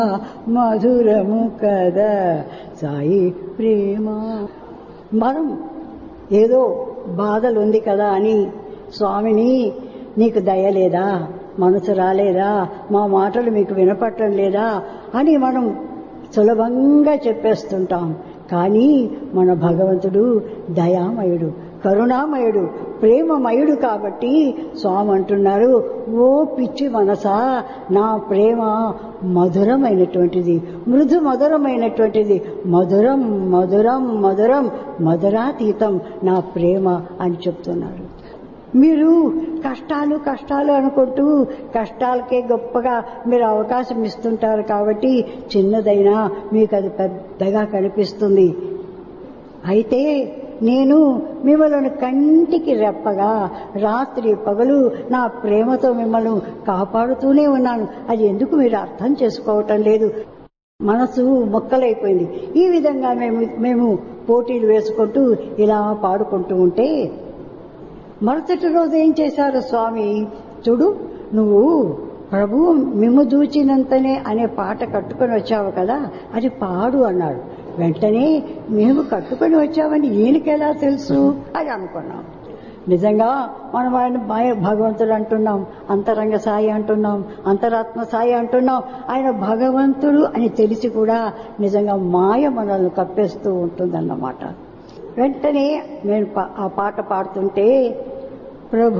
మధురము కదా సాయి ప్రేమ మనం ఏదో బాధలు ఉంది కదా అని స్వామిని నీకు దయ లేదా మనసు రాలేదా మా మాటలు మీకు వినపట్టం లేదా అని మనం సులభంగా చెప్పేస్తుంటాం కానీ మన భగవంతుడు దయామయుడు కరుణామయుడు ప్రేమమయుడు కాబట్టి స్వామి అంటున్నారు ఓ పిచ్చి మనసా నా ప్రేమ మధురమైనటువంటిది మృదు మధురమైనటువంటిది మధురం మధురం మధురం మధురాతీతం నా ప్రేమ అని చెప్తున్నారు మీరు కష్టాలు కష్టాలు అనుకుంటూ కష్టాలకే గొప్పగా మీరు అవకాశం ఇస్తుంటారు కాబట్టి చిన్నదైనా మీకు అది పెద్దగా కనిపిస్తుంది అయితే నేను మిమ్మల్ని కంటికి రెప్పగా రాత్రి పగలు నా ప్రేమతో మిమ్మల్ని కాపాడుతూనే ఉన్నాను అది ఎందుకు మీరు అర్థం చేసుకోవటం లేదు మనసు మొక్కలైపోయింది ఈ విధంగా మేము మేము పోటీలు వేసుకుంటూ ఇలా పాడుకుంటూ ఉంటే మరుసటి రోజు ఏం చేశారు స్వామి చూడు నువ్వు ప్రభువు మిమ్ము దూచినంతనే అనే పాట కట్టుకొని వచ్చావు కదా అది పాడు అన్నాడు వెంటనే మేము కట్టుకొని వచ్చామని ఈయనకెలా తెలుసు అని అనుకున్నాం నిజంగా మనం ఆయన మాయ భగవంతుడు అంటున్నాం అంతరంగ సాయి అంటున్నాం అంతరాత్మ సాయి అంటున్నాం ఆయన భగవంతుడు అని తెలిసి కూడా నిజంగా మాయ మనల్ని కప్పేస్తూ ఉంటుందన్నమాట వెంటనే నేను ఆ పాట పాడుతుంటే ప్రభు